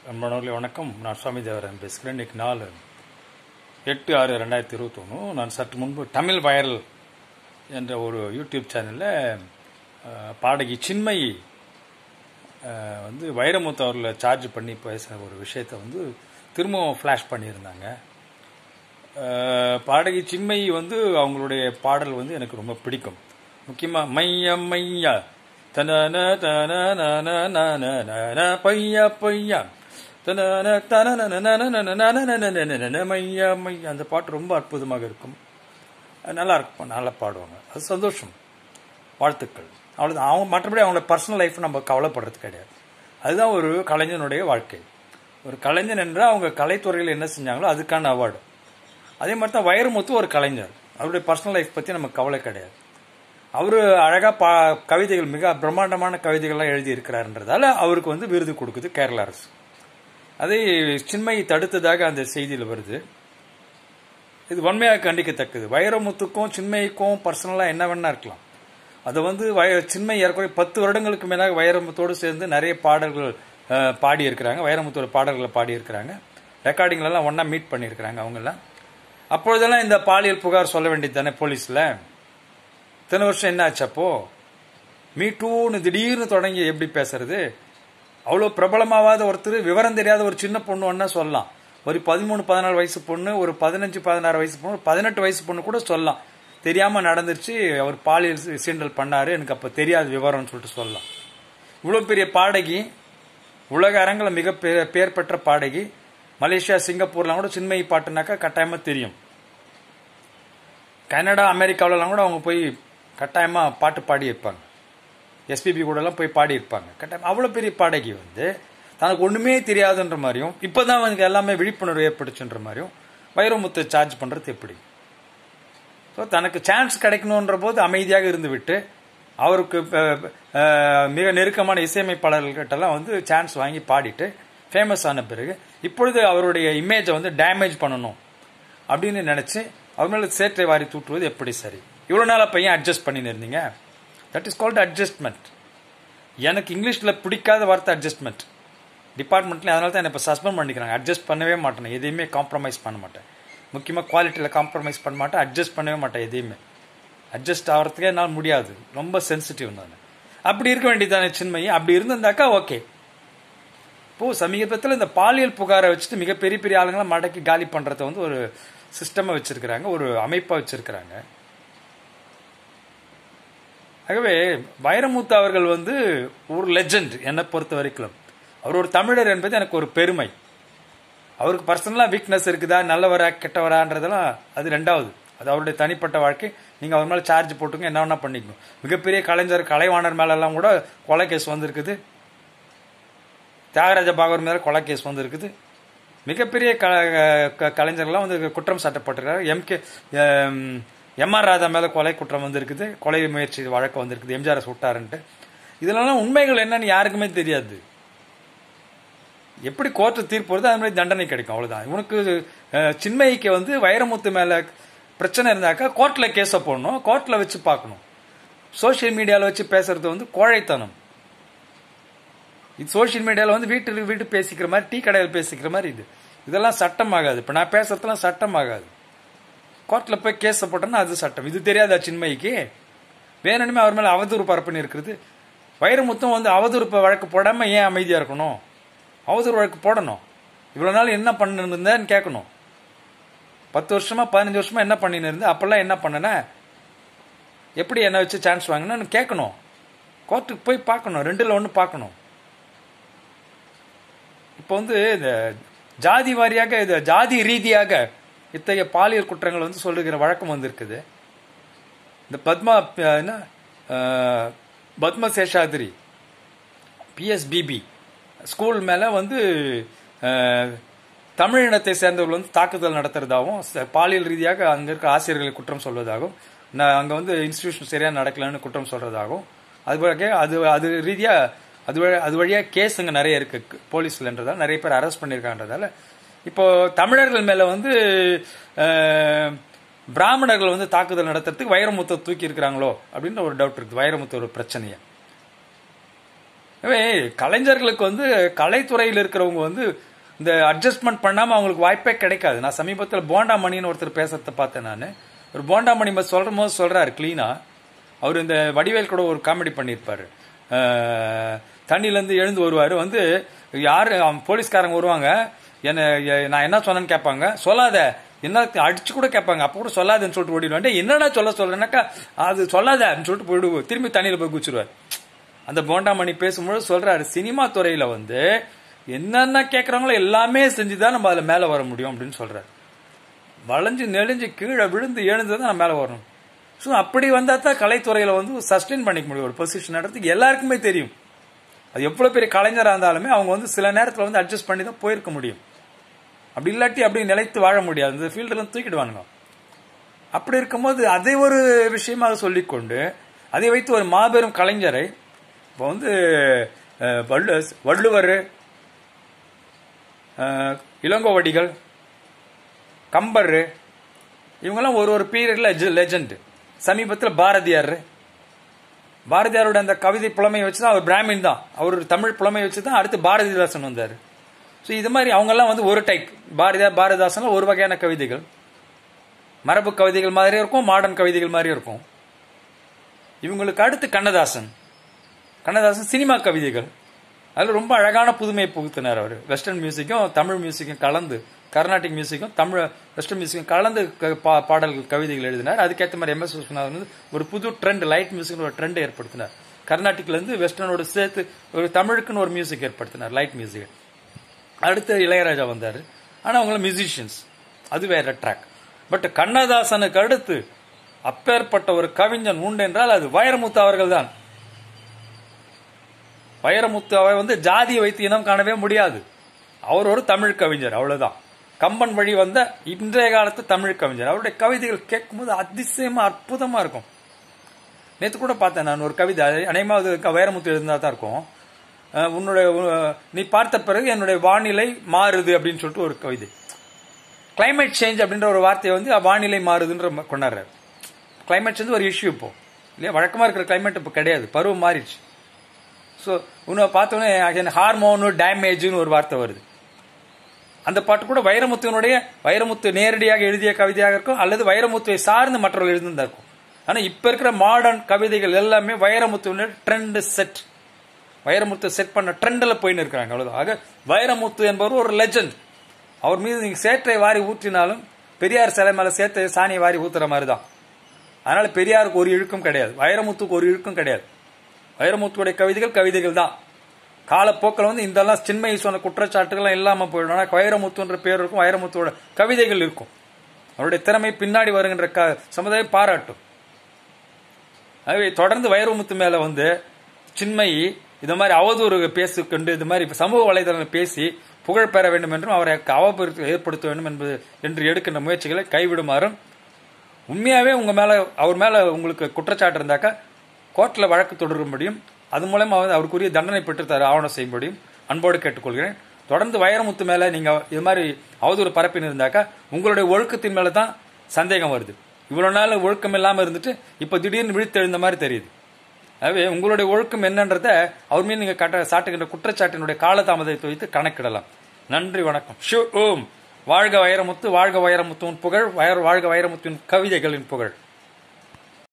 அன்பானவர்களே வணக்கம் நான் சுவாமி தேவரன் பேசுகிறேன் இன்னைக்கு நாலு எட்டு ஆறு ரெண்டாயிரத்தி இருபத்தொன்று நான் சற்று முன்பு தமிழ் வைரல் என்ற ஒரு யூடியூப் சேனலில் அஹ், பாடகி சின்மயி அஹ், வந்து வைரமுத்து அவர்களை சார்ஜ் பண்ணி பேசின ஒரு விஷயத்தை வந்து திரும்பவும் ஃப்ளாஷ் பண்ணியிருந்தாங்க அஹ், பாடகி சின்மயி வந்து அவங்களுடைய பாடல் வந்து எனக்கு ரொம்ப பிடிக்கும் முக்கியமாக மைய மையா தன தன பையா பையா தன தன மையா மையா அந்த பாட்டு ரொம்ப அற்புதமாக இருக்கும் நல்லா இருக்கும் நல்லா பாடுவாங்க அது சந்தோஷம் வாழ்த்துக்கள் அவ்வளோதான் அவங்க மற்றபடி அவங்களோட பர்சனல் லைஃப் நம்ம கவலைப்படுறது கிடையாது அதுதான் ஒரு கலைஞனுடைய வாழ்க்கை ஒரு கலைஞன் என்றால் அவங்க கலைத்துறையில் என்ன செஞ்சாங்களோ அதுக்கான அவார்டு அதே மாதிரி தான் வைரமுத்து ஒரு கலைஞர் அவருடைய பர்சனல் லைஃப் பற்றி நமக்கு கவலை கிடையாது அவர் அழகாக பா கவிதைகள் மிக பிரம்மாண்டமான கவிதைகள்லாம் எழுதி இருக்கிறாருன்றதால அவருக்கு வந்து விருது கொடுக்குது கேரள அரசு அதை சின்மயி தடுத்ததாக அந்த செய்தியில் வருது இது வன்மையாக கண்டிக்கத்தக்கது வைரமுத்துக்கும் சின்மயிக்கும் பர்சனலாக என்ன வேணா இருக்கலாம் அதை வந்து வய சின்மயி ஏற்கனவே பத்து வருடங்களுக்கு மேலாக வைரமுத்தோடு சேர்ந்து நிறைய பாடல்கள் அஹ், பாடியிருக்கிறாங்க வைரமுத்தோட பாடல்களை பாடியிருக்கிறாங்க ரெக்கார்டிங்லலாம் ஒன்றா மீட் பண்ணியிருக்கிறாங்க அவங்கெல்லாம் அப்பொழுதெல்லாம் இந்த பாலியல் புகார் சொல்ல வேண்டியது தானே போலீஸில் இத்தனை வருஷம் என்ன ஆச்சு அப்போ மீ டூன்னு திடீர்னு தொடங்கி எப்படி பேசுறது அவ்வளோ பிரபலமாவாத ஒருத்தர் விவரம் தெரியாத ஒரு சின்ன பொண்ணு ஒன்றா சொல்லலாம் ஒரு பதிமூணு பதினாலு வயசு பொண்ணு ஒரு பதினஞ்சு பதினாறு வயசு பொண்ணு ஒரு பதினெட்டு வயசு பொண்ணு கூட சொல்லலாம் தெரியாம நடந்துருச்சு அவர் பாலியல் சீ- சீண்டல் பண்ணாரு எனக்கு அப்ப தெரியாத விவரம்னு சொல்லிட்டு சொல்லலாம் இவ்வளோ பெரிய பாடகி உலக அரங்கில் மிக பே- பேர் பெற்ற பாடகி மலேசியா சிங்கப்பூர்லாம் கூட சின்மயி பாட்டுனாக்கா கட்டாயமா தெரியும் கனடா அமெரிக்காவிலலாம் கூட அவங்க போய் கட்டாயமா பாட்டு பாடி இருப்பாங்க எஸ்பிபி கூடலாம் போய் பாடி இருப்பாங்க கட்டாயம் அவ்வளோ பெரிய பாடகி வந்து தனக்கு ஒன்றுமே தெரியாதுன்ற மாதிரியும் இப்போ தான் அவனுக்கு எல்லாமே விழிப்புணர்வு ஏற்பட்டுச்சுன்ற மாதிரியும் வைரமுத்து சார்ஜ் பண்ணுறது எப்படி ஸோ தனக்கு சான்ஸ் கிடைக்கணுன்ற போது அமைதியாக இருந்து விட்டு அவருக்கு அஹ், அஹ், மிக நெருக்கமான இசையமைப்பாளர்கள்கிட்டலாம் வந்து சான்ஸ் வாங்கி பாடிட்டு ஃபேமஸ் ஆன பிறகு இப்பொழுது அவருடைய இமேஜை வந்து டேமேஜ் பண்ணணும் அப்படின்னு நினைச்சு அவர் மேல சேற்றை வாரி தூற்றுவது எப்படி சரி இவ்வளவு நாளா பையன் அட்ஜஸ்ட் பண்ணின்னு இருந்தீங்க தட் இஸ் கால்ட் அட்ஜஸ்ட்மெண்ட் எனக்கு இங்கிலீஷ்ல பிடிக்காத வார்த்தை அட்ஜஸ்ட்மெண்ட் டிபார்ட்மெண்ட்ல அதனால தான் என்ன இப்போ சஸ்பெண்ட் பண்ணிக்கிறாங்க அட்ஜஸ்ட் பண்ணவே மாட்டேன் எதையுமே காம்ப்ரமைஸ் பண்ண மாட்டேன் முக்கியமாக குவாலிட்டியில் காம்ப்ரமைஸ் பண்ண மாட்டேன் அட்ஜஸ்ட் பண்ணவே மாட்டேன் எதையுமே அட்ஜஸ்ட் ஆகிறதுக்கே என்னால் முடியாது ரொம்ப சென்சிட்டிவ் நான் அப்படி இருக்க வேண்டியதானே சின்மயி அப்படி இருந்திருந்தாக்கா ஓகே இப்போ சமீபத்தில் இந்த பாலியல் புகாரை வச்சுட்டு மிக பெரிய பெரிய ஆளுங்களை மடக்கி காலி பண்றத வந்து ஒரு சிஸ்டமா வச்சிருக்கிறாங்க ஒரு அமைப்பா வச்சிருக்கிறாங்க ஆகவே வைரமுத்து அவர்கள் வந்து ஒரு லெஜெண்ட் என்னை பொறுத்த வரைக்கும் அவர் ஒரு தமிழர் என்பது எனக்கு ஒரு பெருமை அவருக்கு பர்சனலா வீக்னஸ் இருக்குதா நல்லவரா கெட்டவரான்றதெல்லாம் அது ரெண்டாவது அது அவருடைய தனிப்பட்ட வாழ்க்கை நீங்க அவர் மேல சார்ஜ் போட்டுங்க என்ன வேணா பண்ணிக்கணும் மிகப்பெரிய கலைஞர் கலைவாணர் மேல எல்லாம் கூட கொலை கேஸ் வந்திருக்குது தியாகராஜ பாகவர் மேல கொலை கேஸ் வந்திருக்குது மிகப்பெரிய க க- கலைஞர்கள்லாம் வந்து குற்றம் சாட்டப்பட்டிருக்காரு எம்கே எம் ஆர் ராதா மேல கொலை குற்றம் வந்திருக்குது கொலை முயற்சி வழக்கு வந்திருக்குது எம்ஜிஆர் சுட்டாருன்ட்டு இதெல்லாம் உண்மைகள் என்னன்னு யாருக்குமே தெரியாது எப்படி கோர்ட்டு தீர்ப்பு வருது அது மாதிரி தண்டனை கிடைக்கும் அவ்வளவுதான் இவனுக்கு அஹ், சின்மயிக்கு வந்து வைரமுத்து மேல பிரச்சனை இருந்தாக்கா கோர்ட்ல கேஸை போடணும் கோர்ட்ல வச்சு பார்க்கணும் சோஷியல் மீடியால வச்சு பேசுறது வந்து கோழைத்தனம் இது சோஷியல் மீடியால வந்து வீட்டு வீட்டு பேசிக்கிற மாதிரி டீ கடையில் பேசிக்கிற மாதிரி இது இதெல்லாம் சட்டம் ஆகாது இப்ப நான் பேசுறதுலாம் சட்டம் ஆகாது கோர்ட்ல போய் கேஸ் போட்டோம்னா அது சட்டம் இது தெரியாதா சின்மயிக்கு வேணுமே அவர் மேல அவதூறு பரப்புன்னு இருக்கிறது வைரமுத்தும் வந்து அவதூறு ப- வழக்கு போடாம ஏன் அமைதியா இருக்கணும் அவதூறு வழக்கு போடணும் இவ்வளவு நாள் என்ன பண்ணிருந்தேன்னு கேட்கணும் பத்து வருஷமா பதினஞ்சு வருஷமா என்ன பண்ணின்னு இருந்தேன் அப்பெல்லாம் என்ன பண்ணன எப்படி என்ன வச்சு சான்ஸ் வாங்கினு கேட்கணும் கோர்ட்டுக்கு போய் பார்க்கணும் ரெண்டுல ஒன்று பார்க்கணும் இப்போ வந்து இந்த ஜாதி வாரியாக இது ஜாதி ரீதியாக இத்தகைய பாலியல் குற்றங்கள் வந்து சொல்லுகிற வழக்கம் வந்திருக்குது இந்த பத்மா அஹ், என்ன அஹ், பத்ம சேஷாதிரி பிஎஸ்பிபி ஸ்கூல் மேல வந்து அஹ், தமிழ் இனத்தை சேர்ந்தவர்கள் வந்து தாக்குதல் நடத்துறதாகவும் ச- பாலியல் ரீதியாக அங்க இருக்க ஆசிரியர்களை குற்றம் சொல்வதாகவும் நான் அங்க வந்து இன்ஸ்டிடியூஷன் சரியா நடக்கலன்னு குற்றம் சொல்றதாகவும் அது வழியாக அது அது ரீதியா அது வழி- அது வழியா கேஸுங்க நிறைய இருக்கு போலீஸ்லன்றதால நிறைய பேர் அரெஸ்ட் பண்ணியிருக்கான்றதால இப்போ தமிழர்கள் மேல வந்து அஹ், பிராமணர்கள் வந்து தாக்குதல் நடத்துறதுக்கு வைரமுத்தை தூக்கி இருக்கிறாங்களோ அப்படின்ற ஒரு டவுட் இருக்கு வைரமுத்து ஒரு பிரச்சனையை எனவே கலைஞர்களுக்கு வந்து கலைத்துறையில் இருக்கிறவங்க வந்து இந்த அட்ஜஸ்ட்மெண்ட் பண்ணாம அவங்களுக்கு வாய்ப்பே கிடைக்காது நான் சமீபத்தில் போண்டா மணின்னு ஒருத்தர் பேசுறத பார்த்தேன் நான் ஒரு போண்டா மணி பத்தி சொல்ற போது சொல்றாரு கிளீனா அவர் இந்த வடிவேல் கூட ஒரு காமெடி பண்ணியிருப்பாரு அஹ், தண்ணியிலேருந்து எழுந்து வருவார் வந்து யார் போலீஸ்காரங்க வருவாங்க என்ன எ- நான் என்ன சொன்னேன்னு கேட்பாங்க சொல்லாத என்ன அடிச்சு கூட கேட்பாங்க அப்போ கூட சொல்லாதன்னு சொல்லிட்டு ஓடிடுவேன் "டேய், என்னடா சொல்ல சொல்றேன்னாக்கா அது சொல்லாத அப்படின்னு சொல்லிட்டு போயிடுவோம் திரும்பி தண்ணியில் போய் குச்சிருவார் அந்த போண்டாமணி பேசும்போது சொல்றாரு சினிமா துறையில வந்து என்னென்ன கேட்கறாங்களோ எல்லாமே செஞ்சுதான் நம்ம அதுல மேல வர முடியும் அப்படின்னு சொல்றாரு வளைஞ்சு நெளிஞ்சு கீழே விழுந்து எழுந்து தான் மேலே வரணும் ஸோ அப்படி வந்தால் தான் கலைத்துறையில் வந்து சஸ்டெயின் பண்ணிக்க முடியும் ஒரு பொசிஷன் இடத்துக்கு எல்லாருக்குமே தெரியும் அது எவ்வளோ பெரிய கலைஞராக இருந்தாலுமே அவங்க வந்து சில நேரத்தில் வந்து அட்ஜஸ்ட் பண்ணி தான் போயிருக்க முடியும் அப்படி இல்லாட்டி அப்படி நிலைத்து வாழ முடியாது இந்த ஃபீல்டெல்லாம் தூக்கிடுவானுங்க அப்படி இருக்கும்போது அதை ஒரு விஷயமாக சொல்லிக்கொண்டு அதை வைத்து ஒரு மாபெரும் கலைஞரை இப்போ வந்து அஹ், வள்ளு வள்ளுவர் அஹ், இளங்கோவடிகள் கம்பர் இவங்கெல்லாம் ஒரு ஒரு பீரியட்ல லெஜண்ட் சமீபத்தில் பாரதியார் பாரதியாரோட அந்த கவிதை புலமையை வச்சு தான் அவர் பிராமின் தான் அவர் தமிழ் புலமையை வச்சு தான் அடுத்து பாரதிதாசன் வந்தார் ஸோ இது மாதிரி அவங்கெல்லாம் வந்து ஒரு டைப் பாரதியார் பாரதிதாசன்ல ஒரு வகையான கவிதைகள் மரபு கவிதைகள் மாதிரியும் இருக்கும் மாடர்ன் கவிதைகள் மாதிரியும் இருக்கும் இவங்களுக்கு அடுத்து கண்ணதாசன் கண்ணதாசன் சினிமா கவிதைகள் அதில் ரொம்ப அழகான புதுமையை புகுத்தினார் அவர் வெஸ்டர்ன் மியூசிக்கும் தமிழ் மியூசிக்கும் கலந்து கர்நாடிக் மியூசிக்கும் தமிழ் வெஸ்டர்ன் மியூசிக்கும் கலந்து க- பா- பாடல்கள் கவிதைகள் எழுதினார் அதுக்கேற்ற மாதிரி எம் எஸ் விஸ்வநாதன் வந்து ஒரு புது ட்ரெண்ட் லைட் மியூசிக்னு ஒரு ட்ரெண்ட் ஏற்படுத்தினார் கர்நாடிக்ல இருந்து வெஸ்டர்னோட சேர்த்து ஒரு தமிழுக்குன்னு ஒரு மியூசிக் ஏற்படுத்தினார் லைட் மியூசிக் அடுத்து இளையராஜா வந்தார் ஆனால் அவங்கள மியூசிஷியன்ஸ் அது வேற ட்ராக் பட் கண்ணதாசனுக்கு அடுத்து அப்பேற்பட்ட ஒரு கவிஞன் உண்டு என்றால் அது வைரமுத்து அவர்கள் தான் வைரமுத்து அவர் வந்து ஜாதியை வைத்து இனம் காணவே முடியாது அவர் ஒரு தமிழ் கவிஞர் அவ்வளவுதான் கம்பன் வழி வந்த இன்றைய காலத்து தமிழ் கவிஞர் அவருடைய கவிதைகள் கேட்கும்போது அதிசயமா அற்புதமா இருக்கும் நேற்று கூட பார்த்தேன் நான் ஒரு கவிதை அது அநேகமாக அது க- வைரமுத்து எழுந்தா தான் இருக்கும் அஹ் உன்னுடைய உ- நீ பார்த்த பிறகு என்னுடைய வானிலை மாறுது அப்படின்னு சொல்லிட்டு ஒரு கவிதை climate சேஞ்ச் அப்படின்ற ஒரு வார்த்தையை வந்து வானிலை மாறுதுன்ற ம- கொண்டாடுறாரு climate சேஞ்ச் ஒரு இஷ்யூ இப்போ இல்லையா வழக்கமாக இருக்கிற climate இப்போ கிடையாது பருவம் மாறிடுச்சு ஸோ உன்னை பார்த்தோன்னே ஹார்மோனு டேமேஜ்னு ஒரு வார்த்தை வருது அந்த பாட்டு கூட வைரமுத்துவனுடைய வைரமுத்து நேரடியாக எழுதிய கவிதையாக இருக்கும் அல்லது வைரமுத்துவை சார்ந்து மற்றவர்கள் எழுதியிருந்தா இருக்கும் ஆனா இப்ப இருக்கிற மாடர்ன் கவிதைகள் எல்லாமே வைரமுத்துவனுடைய ட்ரெண்ட் செட் வைரமுத்து செட் பண்ண ட்ரெண்ட்ல போயின்னு இருக்காங்க அவ்வளவுதான் ஆக வைரமுத்து என்பவர் ஒரு லெஜண்ட் அவர் மீது நீங்க சேற்றை வாரி ஊற்றினாலும் பெரியார் சிலை மேல சேற்றை சாணியை வாரி ஊத்துற மாதிரி தான் அதனால பெரியாருக்கு ஒரு இழுக்கும் கிடையாது வைரமுத்துக்கு ஒரு இழுக்கும் கிடையாது வைரமுத்துடைய கவிதைகள் கவிதைகள் தான் காலப்போக்கில் வந்து இதெல்லாம் சின்மையை சொன்ன குற்றச்சாட்டுகள்லாம் இல்லாம போயிடும் ஆனா வைரமுத்துன்ற பேர் இருக்கும் வைரமுத்துவோட கவிதைகள் இருக்கும் அவருடைய திறமை பின்னாடி வருகின்ற க சமுதாயம் பாராட்டும் ஆகவே தொடர்ந்து வைரமுத்து மேல வந்து சின்மயி இந்த மாதிரி அவதூறு பேசிக்கொண்டு இது மாதிரி சமூக வலைதளங்கள் பேசி புகழ் பெற வேண்டும் என்றும் அவரை அவப்பெருத்து ஏற்படுத்த வேண்டும் என்பது என்று எடுக்கின்ற முயற்சிகளை கைவிடுமாறும் உண்மையாவே உங்க மேல அவர் மேல உங்களுக்கு குற்றச்சாட்டு இருந்தாக்கா கோர்ட்ல வழக்கு தொடர முடியும் அது மூலமா வந்து அவருக்குரிய தண்டனை பெற்று தர ஆவணம் செய்ய முடியும் அன்போடு கேட்டுக்கொள்கிறேன் தொடர்ந்து வைரமுத்து மேல நீங்க இது மாதிரி அவதூறு பரப்பின்னு இருந்தாக்கா உங்களுடைய ஒழுக்கத்தின் மேல தான் சந்தேகம் வருது இவ்வளவு நாள் ஒழுக்கம் இல்லாம இருந்துட்டு இப்ப திடீர்னு விழித்தெழுந்த மாதிரி தெரியுது ஆகவே உங்களுடைய ஒழுக்கம் என்னன்றத அவர் மீது நீங்க கட்ட சாட்டுகின்ற குற்றச்சாட்டினுடைய காலதாமதத்தை வைத்து கணக்கிடலாம் நன்றி வணக்கம் ஷு ஓம் வாழ்க வைரமுத்து வாழ்க வைரமுத்துவின் புகழ் வயர் வாழ்க வைரமுத்துவின் கவிதைகளின் புகழ்